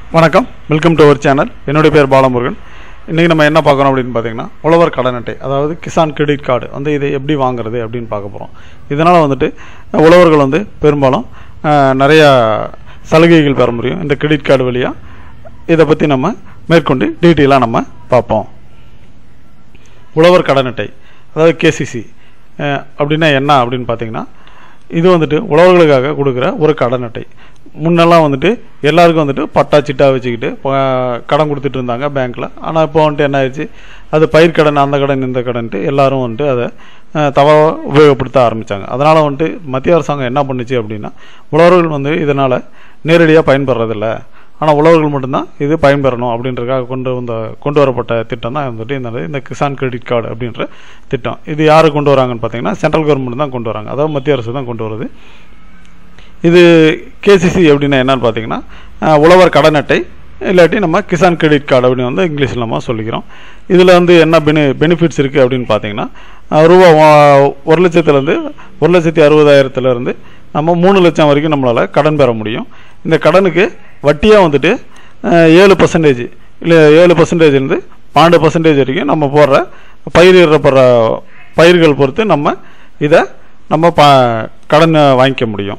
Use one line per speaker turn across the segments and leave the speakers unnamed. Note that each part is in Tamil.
வணக்கம் வெல்கம் டு அவர் சேனல் என்னுடைய பேர் பாலமுருகன் இன்றைக்கி நம்ம என்ன பார்க்குறோம் அப்படின்னு பார்த்தீங்கன்னா உழவர் கடன் அட்டை அதாவது கிசான் கிரெடிட் கார்டு வந்து இதை எப்படி வாங்குறது அப்படின்னு பார்க்க போகிறோம் இதனால் வந்துட்டு உழவர்கள் வந்து பெரும்பாலும் அஹ், நிறையா சலுகைகள் பெற முடியும் இந்த கிரெடிட் கார்டு வழியாக இதை பற்றி நம்ம மேற்கொண்டு டீட்டெயிலாக நம்ம பார்ப்போம் உழவர் கடன் அட்டை அதாவது கேசிசி அப்படின்னா என்ன அப்படின்னு பார்த்தீங்கன்னா இது வந்துட்டு உழவர்களுக்காக கொடுக்குற ஒரு கடன் அட்டை முன்னெல்லாம் வந்துட்டு எல்லாருக்கும் வந்துட்டு பட்டா சிட்டா வச்சுக்கிட்டு ப- கடன் கொடுத்துட்டு இருந்தாங்க பேங்க்கில் ஆனால் இப்போ வந்துட்டு என்ன ஆயிடுச்சு அது பயிர் கடன் அந்த கடன் இந்த கடன்ட்டு எல்லாரும் வந்துட்டு அதை தவறாக உபயோகப்படுத்த ஆரம்பித்தாங்க அதனால் வந்துட்டு மத்திய அரசாங்கம் என்ன பண்ணுச்சு அப்படின்னா உழவர்கள் வந்து இதனால் நேரடியாக பயன்பெறதில்ல ஆனால் உழவர்கள் மட்டும்தான் இது பயன்பெறணும் அப்படின்றதுக்காக கொண்டு வந்த கொண்டு வரப்பட்ட திட்டம் தான் வந்துட்டு இந்த இந்த கிசான் கிரெடிட் கார்டு அப்படின்ற திட்டம் இது யார் கொண்டு வராங்கன்னு பார்த்தீங்கன்னா சென்ட்ரல் கவர்மெண்ட் தான் கொண்டு வராங்க அதாவது மத்திய அரசு தான் கொண்டு வருது இது கேசிசி அப்படின்னா என்னன்னு பார்த்தீங்கன்னா அஹ், உழவர் கடன் அட்டை இல்லாட்டி நம்ம கிசான் கிரெடிட் கார்டு அப்படின்னு வந்து இங்கிலீஷில் நம்ம சொல்லிக்கிறோம் இதில் வந்து என்ன பெனி பெனிஃபிட்ஸ் இருக்குது அப்படின்னு பார்த்தீங்கன்னா அஹ், ரூபா வா- ஒரு லட்சத்துலேருந்து ஒரு லட்சத்தி அறுபதாயிரத்துலேருந்து நம்ம மூணு லட்சம் வரைக்கும் நம்மளால் கடன் பெற முடியும் இந்த கடனுக்கு வட்டியாக வந்துட்டு அஹ், ஏழு பர்சன்டேஜ் இல்லை ஏழு பர்சன்டேஜ்லேருந்து பன்னெண்டு பர்சன்டேஜ் வரைக்கும் நம்ம போடுற பயிரிடப்படுற பயிர்கள் பொறுத்து நம்ம இதை நம்ம ப கடன் வாங்கிக்க முடியும்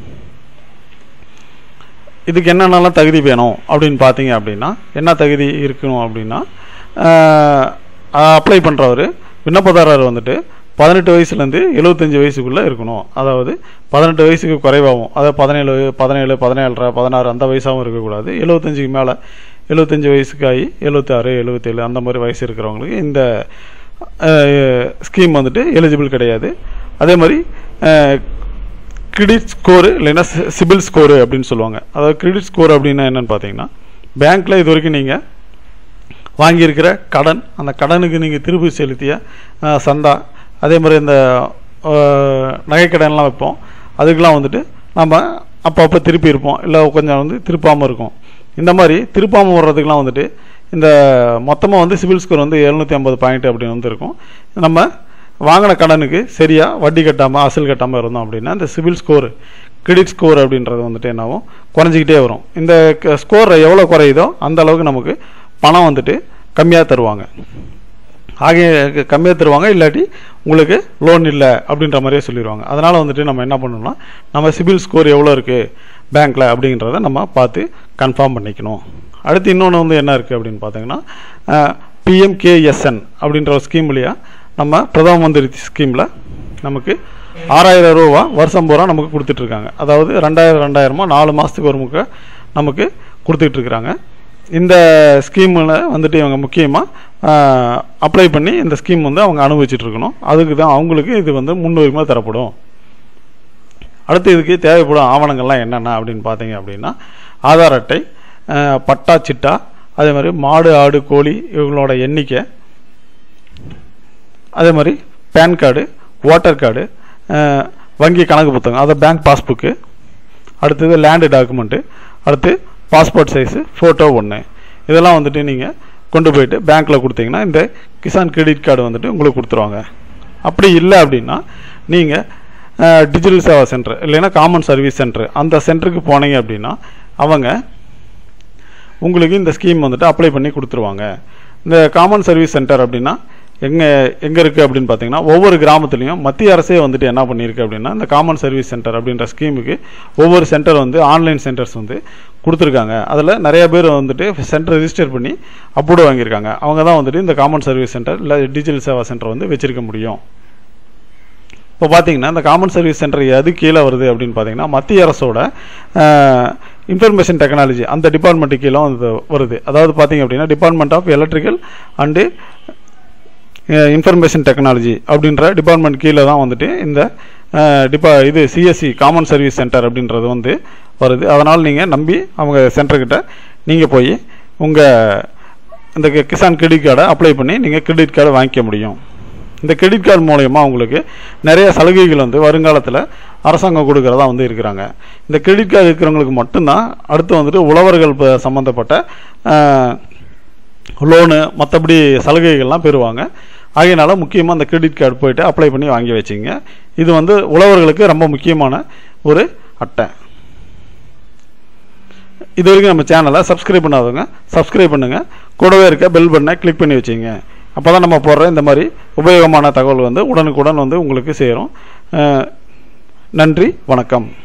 இதுக்கு என்னென்னலாம் தகுதி வேணும் அப்படின்னு பார்த்தீங்க அப்படின்னா என்ன தகுதி இருக்கணும் அப்படின்னா அப்ளை பண்ணுறவர் விண்ணப்பதாரர் வந்துட்டு பதினெட்டு வயசுலேருந்து எழுபத்தஞ்சி வயசுக்குள்ளே இருக்கணும் அதாவது பதினெட்டு வயசுக்கு குறைவாகவும் அதாவது பதினேழு பதினேழு பதினேழரை பதினாறு அந்த வயசாகவும் இருக்கக்கூடாது எழுபத்தஞ்சுக்கு மேலே எழுபத்தஞ்சி வயசுக்கு ஆகி எழுபத்தாறு எழுபத்தேழு அந்த மாதிரி வயசு இருக்கிறவங்களுக்கு இந்த ஸ்கீம் வந்துட்டு எலிஜிபிள் கிடையாது அதே மாதிரி கிரெடிட் ஸ்கோரு இல்லைன்னா சிபில் ஸ்கோரு அப்படின்னு சொல்லுவாங்க அதாவது கிரெடிட் ஸ்கோர் அப்படின்னா என்னன்னு பார்த்தீங்கன்னா பேங்க்கில் இது வரைக்கும் நீங்கள் வாங்கியிருக்கிற கடன் அந்த கடனுக்கு நீங்கள் திருப்பி செலுத்திய அஹ், சந்தா அதே மாதிரி இந்த அஹ், நகைக்கடன்லாம் வைப்போம் அதுக்கெலாம் வந்துட்டு நம்ம அப்பப்போ திருப்பி இருப்போம் இல்லை கொஞ்சம் வந்து திருப்பாமல் இருக்கும் இந்த மாதிரி திருப்பாமல் வர்றதுக்கெலாம் வந்துட்டு இந்த மொத்தமாக வந்து சிபில் ஸ்கோர் வந்து எழுநூற்றி ஐம்பது பாயிண்ட் அப்படின்னு வந்து இருக்கும் நம்ம வாங்கின கடனுக்கு சரியாக வட்டி கட்டாமல் அசல் கட்டாமல் இருந்தோம் அப்படின்னா இந்த சிபில் ஸ்கோர் கிரெடிட் ஸ்கோர் அப்படின்றது வந்துட்டு என்னாகும் குறைஞ்சிக்கிட்டே வரும் இந்த ஸ்கோர் எவ்வளோ குறையுதோ அந்த அளவுக்கு நமக்கு பணம் வந்துட்டு கம்மியாக தருவாங்க ஆகிய கம்மியாக தருவாங்க இல்லாட்டி உங்களுக்கு லோன் இல்லை அப்படின்ற மாதிரியே சொல்லிடுவாங்க அதனால் வந்துட்டு நம்ம என்ன பண்ணணும்னா நம்ம சிபில் ஸ்கோர் எவ்வளோ இருக்குது பேங்க்கில் அப்படின்றத நம்ம பார்த்து கன்ஃபார்ம் பண்ணிக்கணும் அடுத்து இன்னொன்று வந்து என்ன இருக்குது அப்படின்னு பார்த்தீங்கன்னா பிஎம்கேஎஸ்என் அப்படின்ற ஒரு ஸ்கீம் வழியா நம்ம பிரதம மந்திரி ஸ்கீமில் நமக்கு ஆறாயிரம் ரூபா வருஷம் பூரா நமக்கு கொடுத்துட்ருக்காங்க அதாவது ரெண்டாயிரம் ரெண்டாயிரமா நாலு மாதத்துக்கு ஒரு முக்க நமக்கு கொடுத்துட்டு இருக்கிறாங்க இந்த ஸ்கீமில் வந்துட்டு இவங்க முக்கியமாக அப்ளை பண்ணி இந்த ஸ்கீம் வந்து அவங்க அனுபவிச்சுட்டு இருக்கணும் அதுக்கு தான் அவங்களுக்கு இது வந்து முன்னுரிமை தரப்படும் அடுத்து இதுக்கு தேவைப்படும் ஆவணங்கள்லாம் என்னென்ன அப்படின்னு பார்த்தீங்க அப்படின்னா ஆதார் அட்டை அஹ், பட்டா சிட்டா அதே மாதிரி மாடு ஆடு கோழி இவங்களோட எண்ணிக்கை அதே மாதிரி பேன் கார்டு ஓட்டர் கார்டு வங்கி கணக்கு புத்தகம் அதாவது பேங்க் பாஸ்புக்கு அடுத்தது லேண்டு டாக்குமெண்ட்டு அடுத்து பாஸ்போர்ட் சைஸு ஃபோட்டோ ஒன்று இதெல்லாம் வந்துட்டு நீங்கள் கொண்டு போயிட்டு பேங்க்கில் கொடுத்தீங்கன்னா இந்த கிசான் கிரெடிட் கார்டு வந்துட்டு உங்களுக்கு கொடுத்துருவாங்க அப்படி இல்லை அப்படின்னா நீங்கள் டிஜிட்டல் சேவா சென்டர் இல்லைன்னா காமன் சர்வீஸ் சென்டர் அந்த சென்டருக்கு போனீங்க அப்படின்னா அவங்க உங்களுக்கு இந்த ஸ்கீம் வந்துட்டு அப்ளை பண்ணி கொடுத்துருவாங்க இந்த காமன் சர்வீஸ் சென்டர் அப்படின்னா எங்கே எங்கே இருக்குது அப்படின்னு பார்த்தீங்கன்னா ஒவ்வொரு கிராமத்துலேயும் மத்திய அரசே வந்துட்டு என்ன பண்ணியிருக்கு அப்படின்னா இந்த காமன் சர்வீஸ் சென்டர் அப்படின்ற ஸ்கீமுக்கு ஒவ்வொரு சென்டர் வந்து ஆன்லைன் சென்டர்ஸ் வந்து கொடுத்துருக்காங்க அதில் நிறைய பேர் வந்துட்டு சென்டர் ரெஜிஸ்டர் பண்ணி அப்ரூவ் வாங்கியிருக்காங்க அவங்க தான் வந்துட்டு இந்த காமன் சர்வீஸ் சென்டர் இல்லை டிஜிட்டல் சேவா சென்டர் வந்து வச்சிருக்க முடியும் இப்போ பார்த்தீங்கன்னா இந்த காமன் சர்வீஸ் சென்டர் எது கீழே வருது அப்படின்னு பார்த்தீங்கன்னா மத்திய அரசோட இன்ஃபர்மேஷன் டெக்னாலஜி அந்த டிபார்ட்மெண்ட்டு கீழே வந்து வருது அதாவது பார்த்தீங்க அப்படின்னா department of electrical and information technology அப்படின்ற டிபார்ட்மெண்ட் கீழே தான் வந்துட்டு இந்த அஹ், டிபா இது சிஎஸ்சி காமன் சர்வீஸ் சென்டர் அப்படின்றது வந்து வருது அதனால் நீங்கள் நம்பி அவங்க சென்டர்கிட்ட நீங்கள் போய் உங்கள் இந்த கி- கிசான் கிரெடிட் கார்டை அப்ளை பண்ணி நீங்கள் கிரெடிட் கார்டை வாங்கிக்க முடியும் இந்த கிரெடிட் கார்டு மூலயமா உங்களுக்கு நிறைய சலுகைகள் வந்து வருங்காலத்தில் அரசாங்கம் கொடுக்கறதா வந்து இருக்கிறாங்க இந்த கிரெடிட் கார்டு இருக்கிறவங்களுக்கு மட்டும்தான் அடுத்து வந்துட்டு உழவர்கள் ப- சம்மந்தப்பட்ட லோனு மற்றபடி சலுகைகள்லாம் பெறுவாங்க ஆகையினால முக்கியமாக அந்த கிரெடிட் கார்டு போயிட்டு அப்ளை பண்ணி வாங்கி வச்சுங்க இது வந்து உழவர்களுக்கு ரொம்ப முக்கியமான ஒரு அட்டை இது வரைக்கும் நம்ம சேனலை சப்ஸ்கிரைப் பண்ணாதவங்க சப்ஸ்கிரைப் பண்ணுங்கள் கூடவே இருக்க பெல் பட்டனை கிளிக் பண்ணி வச்சுங்க அப்போ தான் நம்ம போடுற இந்த மாதிரி உபயோகமான தகவல் வந்து உடனுக்குடன் வந்து உங்களுக்கு சேரும் அஹ், நன்றி வணக்கம்